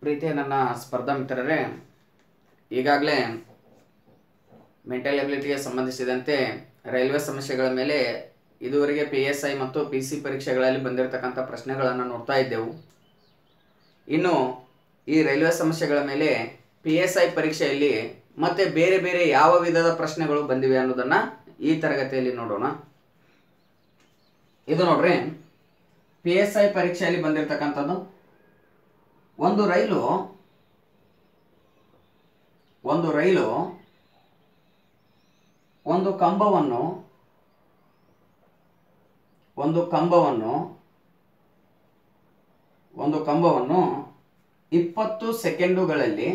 ಪ್ರೀತಿಯ ನನ್ನ ಸ್ಪರ್ಧಾ ಮಿತ್ರರೇ ಈಗಾಗಲೇ ಮೆಂಟಲ್ ಎಬಿಲಿಟಿಗೆ ಸಂಬಂಧಿಸಿದಂತೆ ರೈಲ್ವೆ ಸಮಸ್ಯೆಗಳ ಮೇಲೆ ಇದುವರೆಗೆ ಪಿ ಎಸ್ ಐ ಮತ್ತು ಪಿ ಸಿ ಪರೀಕ್ಷೆಗಳಲ್ಲಿ ಬಂದಿರತಕ್ಕಂಥ ಪ್ರಶ್ನೆಗಳನ್ನು ನೋಡ್ತಾ ಇದ್ದೆವು ಇನ್ನು ಈ ರೈಲ್ವೆ ಸಮಸ್ಯೆಗಳ ಮೇಲೆ ಪಿ ಎಸ್ ಐ ಪರೀಕ್ಷೆಯಲ್ಲಿ ಮತ್ತೆ ಬೇರೆ ಬೇರೆ ಯಾವ ವಿಧದ ಪ್ರಶ್ನೆಗಳು ಬಂದಿವೆ ಅನ್ನೋದನ್ನು ಈ ತರಗತಿಯಲ್ಲಿ ನೋಡೋಣ ಇದು ನೋಡ್ರಿ ಪಿ ಎಸ್ ಐ ಪರೀಕ್ಷೆಯಲ್ಲಿ ಬಂದಿರತಕ್ಕಂಥದ್ದು ಒಂದು ರೈಲು ಒಂದು ರೈಲು ಒಂದು ಕಂಬವನ್ನು ಒಂದು ಕಂಬವನ್ನು ಒಂದು ಕಂಬವನ್ನು ಇಪ್ಪತ್ತು ಸೆಕೆಂಡುಗಳಲ್ಲಿ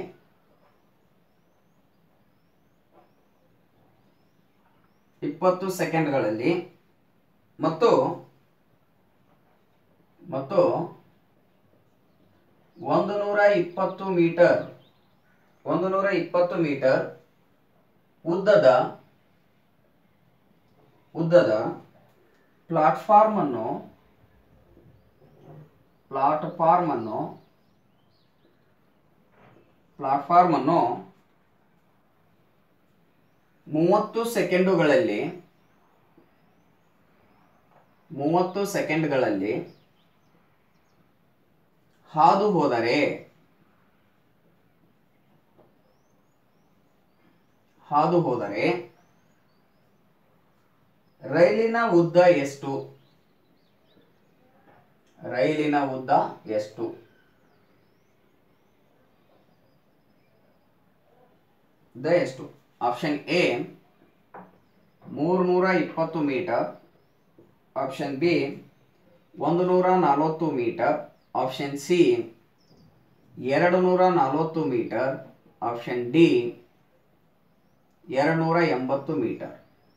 ಇಪ್ಪತ್ತು ಸೆಕೆಂಡ್ಗಳಲ್ಲಿ ಮತ್ತು ಮತ್ತು ಒಂದು ನೂರ ಇಪ್ಪತ್ತು ಮೀಟರ್ ಒಂದು ನೂರ ಇಪ್ಪತ್ತು ಮೀಟರ್ ಉದ್ದದ ಉದ್ದದ ಪ್ಲಾಟ್ಫಾರ್ಮ್ ಅನ್ನು ಪ್ಲಾಟ್ಫಾರ್ಮ್ ಅನ್ನು ಪ್ಲಾಟ್ಫಾರ್ಮ್ ಅನ್ನು ಮೂವತ್ತು ಸೆಕೆಂಡುಗಳಲ್ಲಿ ಮೂವತ್ತು ಸೆಕೆಂಡ್ಗಳಲ್ಲಿ ಹಾದು ಹೋದರೆ ಹಾದು ಹೋದರೆ ರೈಲಿನ ಉದ್ದ ಎಷ್ಟು ರೈಲಿನ ಉದ್ದ ಎಷ್ಟು ಉದ್ದ ಎಷ್ಟು ಆಪ್ಷನ್ ಎ ಮೂರ್ನೂರ ಇಪ್ಪತ್ತು ಮೀಟರ್ ಆಪ್ಷನ್ ಬಿ ಒಂದು ನೂರ ನಲವತ್ತು ಮೀಟರ್ ಆಪ್ಷನ್ ಸಿ ಎರಡು ನೂರ ನಲವತ್ತು ಮೀಟರ್ ಆಪ್ಷನ್ ಡಿ ಎರಡು ನೂರ ಎಂಬತ್ತು ಮೀಟರ್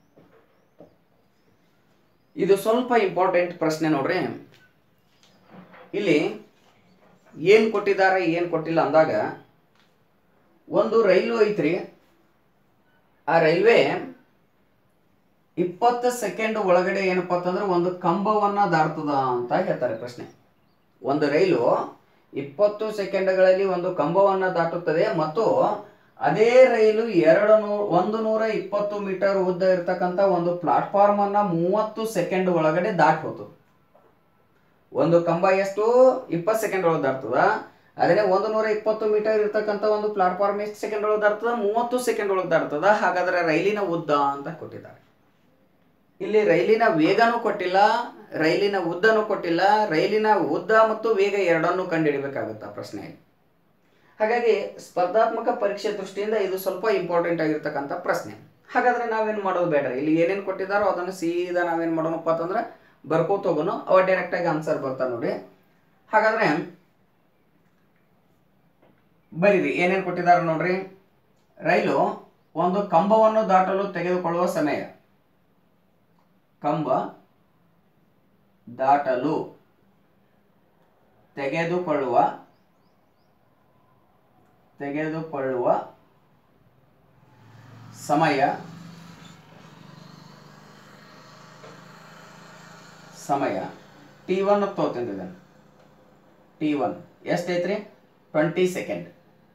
ಇದು ಸ್ವಲ್ಪ ಇಂಪಾರ್ಟೆಂಟ್ ಪ್ರಶ್ನೆ ನೋಡ್ರಿ ಇಲ್ಲಿ ಏನು ಕೊಟ್ಟಿದ್ದಾರೆ ಏನು ಕೊಟ್ಟಿಲ್ಲ ಅಂದಾಗ ಒಂದು ರೈಲು ಐತ್ರಿ ಆ ರೈಲ್ವೆ ಇಪ್ಪತ್ತು ಸೆಕೆಂಡ್ ಒಳಗಡೆ ಏನಪ್ಪಾ ಅಂತಂದ್ರೆ ಒಂದು ಕಂಬವನ್ನ ದಾಟ್ತದ ಅಂತ ಹೇಳ್ತಾರೆ ಪ್ರಶ್ನೆ ಒಂದು ರೈಲು ಇಪ್ಪತ್ತು ಸೆಕೆಂಡ್ಗಳಲ್ಲಿ ಒಂದು ಕಂಬವನ್ನ ದಾಟುತ್ತದೆ ಮತ್ತು ಅದೇ ರೈಲು ಎರಡು ನೂ ಒಂದು ನೂರ ಇಪ್ಪತ್ತು ಮೀಟರ್ ಉದ್ದ ಇರತಕ್ಕಂಥ ಒಂದು ಪ್ಲಾಟ್ಫಾರ್ಮ್ ಅನ್ನ ಮೂವತ್ತು ಸೆಕೆಂಡ್ ಒಳಗಡೆ ದಾಟ್ ಹೋತು ಒಂದು ಕಂಬ ಎಷ್ಟು ಇಪ್ಪತ್ತು ಸೆಕೆಂಡ್ ಒಳಗೆ ದಾಟ್ತದ ಅದನ್ನೇ ಒಂದು ನೂರ ಇಪ್ಪತ್ತು ಮೀಟರ್ ಇರ್ತಕ್ಕಂಥ ಒಂದು ಪ್ಲಾಟ್ಫಾರ್ಮ್ ಎಷ್ಟು ಸೆಕೆಂಡ್ ಒಳಗೆ ದಾಟ್ತದ ಮೂವತ್ತು ಸೆಕೆಂಡ್ ಒಳಗೆ ದಾಟ್ತದ ಹಾಗಾದ್ರೆ ರೈಲಿನ ಉದ್ದ ಅಂತ ಕೊಟ್ಟಿದ್ದಾರೆ ಇಲ್ಲಿ ರೈಲಿನ ವೇಗನೂ ಕೊಟ್ಟಿಲ್ಲ ರೈಲಿನ ಉದ್ದನೂ ಕೊಟ್ಟಿಲ್ಲ ರೈಲಿನ ಉದ್ದ ಮತ್ತು ವೇಗ ಎರಡನ್ನೂ ಕಂಡುಹಿಡಬೇಕಾಗುತ್ತೆ ಪ್ರಶ್ನೆಯಲ್ಲಿ ಹಾಗಾಗಿ ಸ್ಪರ್ಧಾತ್ಮಕ ಪರೀಕ್ಷೆ ದೃಷ್ಟಿಯಿಂದ ಇದು ಸ್ವಲ್ಪ ಇಂಪಾರ್ಟೆಂಟ್ ಆಗಿರ್ತಕ್ಕಂಥ ಪ್ರಶ್ನೆ ಹಾಗಾದ್ರೆ ನಾವೇನು ಮಾಡೋದು ಬೇಡ ಇಲ್ಲಿ ಏನೇನು ಕೊಟ್ಟಿದ್ದಾರೋ ಅದನ್ನು ಸೀದಾ ನಾವೇನು ಮಾಡೋಣಪ್ಪ ಅಂತಂದ್ರೆ ಬರ್ಕೋತ ಹೋಗೋಣ ಅವ ಡೈರೆಕ್ಟಾಗಿ ಆನ್ಸರ್ ಬರ್ತಾ ನೋಡಿ ಹಾಗಾದ್ರೆ ಬರೀರಿ ಏನೇನು ಕೊಟ್ಟಿದ್ದಾರೆ ನೋಡ್ರಿ ರೈಲು ಒಂದು ಕಂಬವನ್ನು ದಾಟಲು ತೆಗೆದುಕೊಳ್ಳುವ ಸಮಯ ಕಂಬ ದಾಟಲು ತೆಗೆದುಕೊಳ್ಳುವ ತೆಗೆದುಕೊಳ್ಳುವ ಸಮಯ ಸಮಯ ಟಿ ಒನ್ ತೋತಿದ್ದಾನೆ ಟಿ ಒನ್ ಎಷ್ಟೈತ್ರಿ ಟ್ವೆಂಟಿ ಸೆಕೆಂಡ್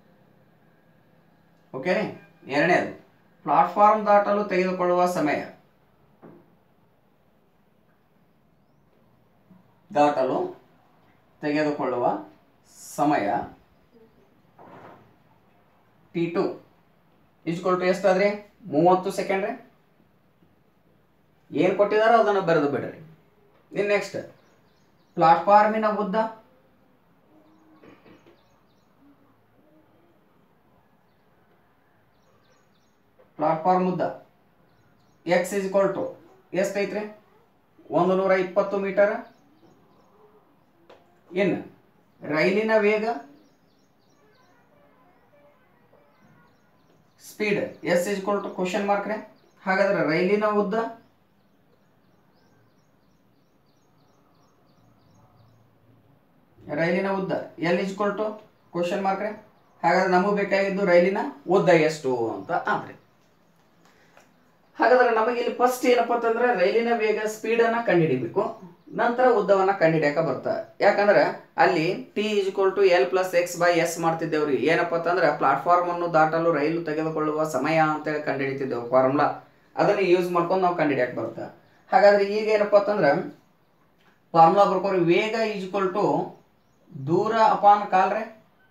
ಓಕೆ ರೀ ಎರಡನೇದು ಪ್ಲಾಟ್ಫಾರ್ಮ್ ದಾಟಲು ತೆಗೆದುಕೊಳ್ಳುವ ಸಮಯ ದಾಟಲು ತೆಗೆದುಕೊಳ್ಳುವ ಸಮಯ ಟಿ ಟು ಇಸ್ಕೊಲ್ ಟು ಎಷ್ಟಾದ್ರಿ ಮೂವತ್ತು ಸೆಕೆಂಡ್ ರೀ ಏನು ಕೊಟ್ಟಿದಾರೋ ಅದನ್ನು ಬರೆದು ಬಿಡ್ರಿ ಇನ್ನು ನೆಕ್ಸ್ಟ್ ಪ್ಲಾಟ್ಫಾರ್ಮಿನ ಉದ್ದ ಪ್ಲಾಟ್ಫಾರ್ಮ್ ಉದ್ದ ಎಕ್ಸ್ ಇಸ್ ಇಕ್ವಲ್ ಟು ಎಷ್ಟೈತ್ರಿ ಒಂದು ನೂರ ಇಪ್ಪತ್ತು ಮೀಟರ್ ಇನ್ನು ರೈಲಿನ ವೇಗ speed S is equal to question mark ರೀ ಹಾಗಾದ್ರೆ ರೈಲಿನ ಉದ್ದ ರೈಲಿನ ಉದ್ದ L is equal to question mark ರೀ ಹಾಗಾದ್ರೆ ನಮಗೆ ಬೇಕಾಗಿದ್ದು ರೈಲಿನ ಉದ್ದ ಎಷ್ಟು ಅಂತ ಆದ್ರಿ ಹಾಗಾದ್ರೆ ನಮಗೆ ಇಲ್ಲಿ ಫಸ್ಟ್ ಏನಪ್ಪಾ ಅಂತಂದ್ರೆ ರೈಲಿನ ವೇಗ ಸ್ಪೀಡ್ ಅನ್ನ ಕಂಡುಹಿಡಿಬೇಕು ನಂತರ ಉದ್ದವನ್ನ ಕಂಡುಹಿಡಿಯಕ ಬರ್ತಾ ಯಾಕಂದ್ರೆ ಅಲ್ಲಿ T is equal to L plus X by S ಮಾಡ್ತಿದ್ದೇವ್ರಿ ಏನಪ್ಪಾ ಅಂತಂದ್ರೆ ಪ್ಲಾಟ್ಫಾರ್ಮ್ ಅನ್ನು ದಾಟಲು ರೈಲು ತೆಗೆದುಕೊಳ್ಳುವ ಸಮಯ ಅಂತೇಳಿ ಕಂಡುಹಿಡಿತಿದ್ದೇವೆ ಫಾರ್ಮುಲಾ ಅದನ್ನ ಯೂಸ್ ಮಾಡ್ಕೊಂಡು ನಾವು ಕಂಡುಹಿಡಿಯಕ್ ಬರುತ್ತೆ ಹಾಗಾದ್ರೆ ಈಗ ಏನಪ್ಪಾ ಅಂತಂದ್ರೆ ಫಾರ್ಮುಲಾ ಬರ್ಕೋರಿ ವೇಗ ಈಜ್ಕೊಲ್ ಟು ದೂರ ಅಪಾನ್ ಕಾಲ್ರೆ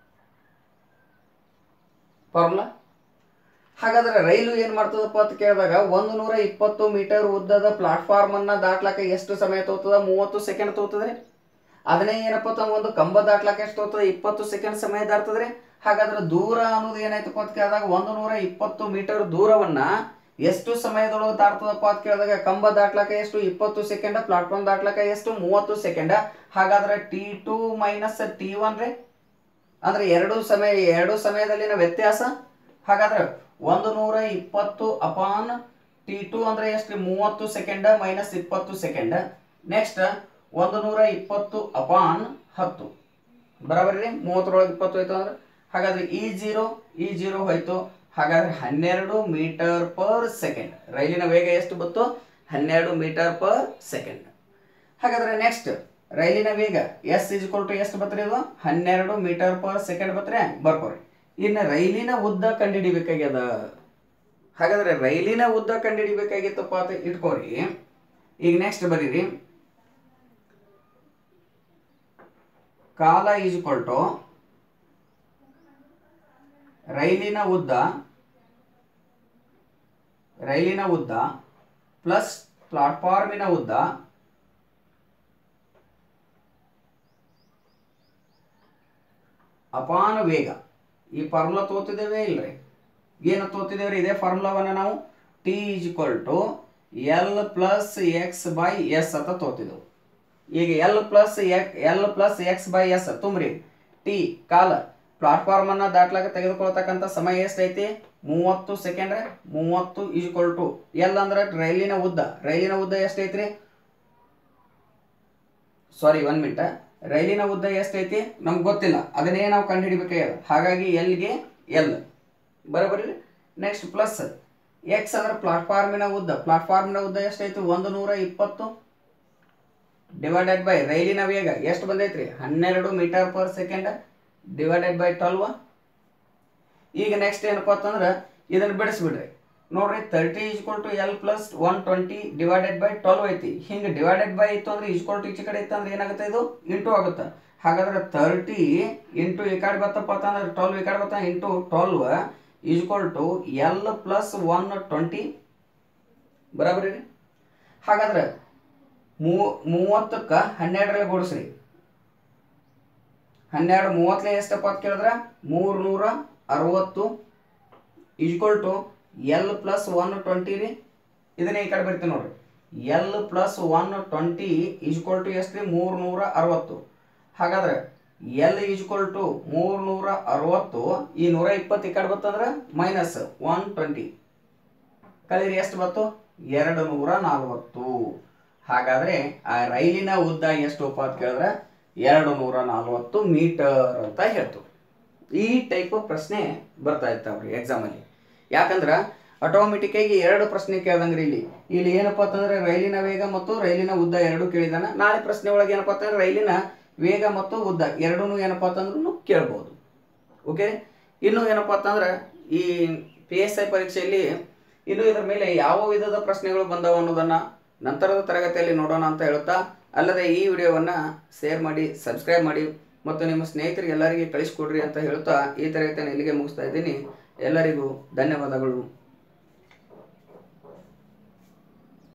ಫಾರ್ಮುಲಾ ಹಾಗಾದ್ರೆ ರೈಲು ಏನ್ ಮಾಡ್ತದಪ್ಪ ಅಂತ ಕೇಳಿದಾಗ ಒಂದು ನೂರ ಇಪ್ಪತ್ತು ಮೀಟರ್ ಉದ್ದದ ಪ್ಲಾಟ್ಫಾರ್ಮ್ ಅನ್ನ ದಾಟ್ಲಾಕ ಎಷ್ಟು ಸಮಯ ತೋತದ ಮೂವತ್ತು ಸೆಕೆಂಡ್ ತೋತದ್ರಿ ಅದನ್ನೇ ಏನಪ್ಪ ಅಂತ ಒಂದು ಕಂಬ ದಾಟ್ಲಾಕ ಎಷ್ಟು ತೋತದ ಇಪ್ಪತ್ತು ಸೆಕೆಂಡ್ ಸಮಯ ದಾಟ್ತದ್ರಿ ಹಾಗಾದ್ರೆ ದೂರ ಅನ್ನೋದು ಏನಾಯ್ತಪ್ಪ ಅಂತ ಕೇಳಿದಾಗ ಒಂದು ನೂರ ಇಪ್ಪತ್ತು ಮೀಟರ್ ದೂರವನ್ನ ಎಷ್ಟು ಸಮಯದೊಳಗೆ ದಾಟ್ತದಪ್ಪ ಅಂತ ಕೇಳಿದಾಗ ಕಂಬ ದಾಟ್ಲಾಕ ಎಷ್ಟು ಇಪ್ಪತ್ತು ಸೆಕೆಂಡ್ ಪ್ಲಾಟ್ಫಾರ್ಮ್ ದಾಟ್ಲಾಕ ಎಷ್ಟು ಮೂವತ್ತು ಸೆಕೆಂಡ್ ಹಾಗಾದ್ರೆ T two minus T one ರೀ ಅಂದ್ರೆ ಎರಡು ಸಮಯ ಎರಡು ಸಮಯದಲ್ಲಿನ ವ್ಯತ್ಯಾಸ ಹಾಗಾದ್ರೆ ಒಂದು ನೂರ ಇಪ್ಪತ್ತು ಅಪಾನ್ ಟಿ ಟು ಅಂದ್ರೆ ಎಷ್ಟು ಮೂವತ್ತು ಸೆಕೆಂಡ್ ಮೈನಸ್ ಇಪ್ಪತ್ತು ಸೆಕೆಂಡ್ ನೆಕ್ಸ್ಟ್ ಒಂದು ನೂರ ಇಪ್ಪತ್ತು ಅಪಾನ್ ಹತ್ತು ಬರಾಬರಿ ರೀ ಮೂವತ್ತರೊಳಗೆ ಇಪ್ಪತ್ತು ಹೋಯ್ತು ಅಂದ್ರೆ ಹಾಗಾದ್ರೆ ಈ ಜೀರೋ ಈ ಜೀರೋ ಹೋಯ್ತು ಹಾಗಾದ್ರೆ ಹನ್ನೆರಡು ಮೀಟರ್ ಪರ್ ಸೆಕೆಂಡ್ ರೈಲಿನ ವೇಗ ಎಷ್ಟು ಬಂತು ಹನ್ನೆರಡು ಮೀಟರ್ ಪರ್ ಸೆಕೆಂಡ್ ಹಾಗಾದ್ರೆ ನೆಕ್ಸ್ಟ್ ರೈಲಿನ ವೇಗ ಎಸ್ ಇಜ್ಕೊಲ್ ಟು ಎಷ್ಟು ಬತ್ರಿ ಇದು ಹನ್ನೆರಡು ಮೀಟರ್ ಪರ್ ಸೆಕೆಂಡ್ ಬತ್ರೆ ಬರ್ಕೋರಿ ಇನ್ನು ರೈಲಿನ ಉದ್ದ ಕಂಡುಹಿಡಿಬೇಕಾಗ್ಯದ ಹಾಗಾದ್ರೆ ರೈಲಿನ ಉದ್ದ ಕಂಡುಹಿಡಿಬೇಕಾಗಿತ್ತಪ್ಪ ಅಂತ ಇಟ್ಕೋರಿ ಈಗ ನೆಕ್ಸ್ಟ್ ಬರೀರಿ ಕಾಲ ಈಜ್ಕೊಲ್ ಟು ರೈಲಿನ ಉದ್ದ ರೈಲಿನ ಉದ್ದ ಪ್ಲಸ್ ಪ್ಲಾಟ್ಫಾರ್ಮಿನ ಉದ್ದ ಅಪಾನ ವೇಗ ಈ ಫಾರ್ಮುಲಾ ತೋತಿದ್ದೇವೆ ಇಲ್ರಿ ಏನು ತೋತಿದ್ದೇವ್ರಿ ಇದೇ ಫಾರ್ಮುಲಾವನ್ನ ನಾವು T is equal to L plus X by S ಅಂತ ತೋತಿದ್ದೆವು ಈಗ L plus X L plus X by S ತುಂಬ್ರಿ ಟಿ ಕಾಲ ಪ್ಲಾಟ್ಫಾರ್ಮ್ ಅನ್ನ ದಾಟ್ಲಾಕ ತೆಗೆದುಕೊಳ್ತಕ್ಕಂಥ ಸಮಯ ಎಷ್ಟೈತಿ ಮೂವತ್ತು ಸೆಕೆಂಡ್ ಮೂವತ್ತು ಈಜ್ಕೊಲ್ ಟು ಎಲ್ ಅಂದ್ರೆ ರೈಲಿನ ಉದ್ದ ರೈಲಿನ ಉದ್ದ ಎಷ್ಟೈತ್ರಿ ಸಾರಿ ಒನ್ ಮಿನಿಟ್ ರೈಲಿನ ಉದ್ದ ಎಷ್ಟೈತಿ ನಮ್ಗೆ ಗೊತ್ತಿಲ್ಲ ಅದನ್ನೇ ನಾವು ಕಂಡುಹಿಡಿಬೇಕಾಗ್ಯದ ಹಾಗಾಗಿ ಎಲ್ಗೆ ಎಲ್ ಬರೋಬರಿ ನೆಕ್ಸ್ಟ್ ಪ್ಲಸ್ ಎಕ್ಸ್ ಅಂದ್ರೆ ಪ್ಲಾಟ್ಫಾರ್ಮಿನ ಉದ್ದ ಪ್ಲಾಟ್ಫಾರ್ಮಿನ ಉದ್ದ ಎಷ್ಟೈತಿ ಒಂದು ನೂರ ಇಪ್ಪತ್ತು ಡಿವೈಡೆಡ್ ಬೈ ರೈಲಿನ ವೇಗ ಎಷ್ಟು ಬಂದೈತ್ರಿ ಹನ್ನೆರಡು metre per second divided by twelve ಈಗ ನೆಕ್ಸ್ಟ್ ಏನಪ್ಪಾ ಅಂತಂದ್ರೆ ಇದನ್ನ ಬಿಡಿಸ್ಬಿಡ್ರಿ ನೋಡ್ರಿ thirty is equal to L plus one twenty divided by twelve ಐತಿ ಹಿಂಗೆ ಡಿವೈಡೆಡ್ ಬೈ ಇತ್ತು ಅಂದ್ರೆ ಈಜ್ಕೊಲ್ ಟು ಈಚೆ ಕಡೆ ಇತ್ತು ಅಂದ್ರೆ ಏನಾಗುತ್ತೆ ಇದು ಇಂಟು ಆಗುತ್ತೆ ಹಾಗಾದ್ರೆ ತರ್ಟಿ ಇಂಟು ಈ ಕಡೆ ಬತ್ತಪ್ಪ ಅಂತಂದ್ರೆ ಟ್ವೆಲ್ವ್ ಈ ಕಡೆ ಬತ್ತ into twelve is equal to L plus one twenty ಬರಾಬರಿ ರೀ ಹಾಗಾದ್ರೆ ಮೂ ಮೂವತ್ತಕ್ಕೆ ಹನ್ನೆರಡರಲ್ಲಿ ಗುಡಿಸ್ರಿ ಹನ್ನೆರಡು ಮೂವತ್ತಲೇ ಎಷ್ಟಪ್ಪ ಅಂತ ಕೇಳಿದ್ರೆ ಮೂರ್ನೂರ ಅರವತ್ತು is equal to L plus one twenty ರೀ ಇದನ್ನೇ ಈ ಕಡೆ ಬರ್ತೀವಿ ನೋಡ್ರಿ L plus one twenty is equal to ಎಷ್ಟು ರೀ ಮೂರ್ನೂರ ಅರವತ್ತು ಹಾಗಾದ್ರೆ ಎಲ್ ಈಜ್ಕೊಲ್ ಟು ಮೂರ್ನೂರ ಅರವತ್ತು ಈ ನೂರ ಇಪ್ಪತ್ತು ಈ ಕಡೆ ಬರ್ತಂದ್ರೆ ಮೈನಸ್ ಒನ್ ಟ್ವೆಂಟಿ ಕಲೀರಿ ಎಷ್ಟು ಬಂತು ಎರಡು ನೂರ ನಲ್ವತ್ತು ಹಾಗಾದ್ರೆ ಆ ರೈಲಿನ ಉದ್ದ ಎಷ್ಟು ಅಂತ ಕೇಳಿದ್ರೆ ಎರಡು ನೂರ ನಲ್ವತ್ತು ಮೀಟರ್ ಅಂತ ಹೇಳ್ತು ಈ ಟೈಪ್ ಪ್ರಶ್ನೆ ಬರ್ತಾ ಇರ್ತಾವ್ರಿ ಎಕ್ಸಾಮಲ್ಲಿ ಯಾಕಂದ್ರೆ ಆಟೋಮೆಟಿಕ್ ಆಗಿ ಎರಡು ಪ್ರಶ್ನೆ ಕೇಳ್ದಂಗ್ರಿ ಇಲ್ಲಿ ಇಲ್ಲಿ ಏನಪ್ಪಾ ಅಂತಂದ್ರೆ ರೈಲಿನ ವೇಗ ಮತ್ತು ರೈಲಿನ ಉದ್ದ ಎರಡು ಕೇಳಿದಾನ ನಾಳೆ ಪ್ರಶ್ನೆ ಒಳಗೆ ಏನಪ್ಪಾ ಅಂತಂದ್ರೆ ರೈಲಿನ ವೇಗ ಮತ್ತು ಉದ್ದ ಎರಡೂ ಏನಪ್ಪಾ ಅಂತಂದ್ರೂ ಕೇಳ್ಬೋದು ಓಕೆ ಇನ್ನು ಏನಪ್ಪಾ ಅಂತಂದ್ರೆ ಈ ಪಿ ಎಸ್ ಐ ಪರೀಕ್ಷೆಯಲ್ಲಿ ಇನ್ನು ಇದರ ಮೇಲೆ ಯಾವ ವಿಧದ ಪ್ರಶ್ನೆಗಳು ಬಂದವು ಅನ್ನೋದನ್ನ ನಂತರದ ತರಗತಿಯಲ್ಲಿ ನೋಡೋಣ ಅಂತ ಹೇಳುತ್ತಾ ಅಲ್ಲದೆ ಈ ವಿಡಿಯೋವನ್ನು ಶೇರ್ ಮಾಡಿ ಸಬ್ಸ್ಕ್ರೈಬ್ ಮಾಡಿ ಮತ್ತು ನಿಮ್ಮ ಸ್ನೇಹಿತರಿಗೆ ಎಲ್ಲರಿಗೆ ಕಳಿಸ್ಕೊಡ್ರಿ ಅಂತ ಹೇಳುತ್ತಾ ಈ ತರಗತಿಯನ್ನು ಇಲ್ಲಿಗೆ ಮುಗಿಸ್ತಾ ಇದ್ದೀನಿ ಎಲ್ಲರಿಗೂ ಧನ್ಯವಾದಗಳು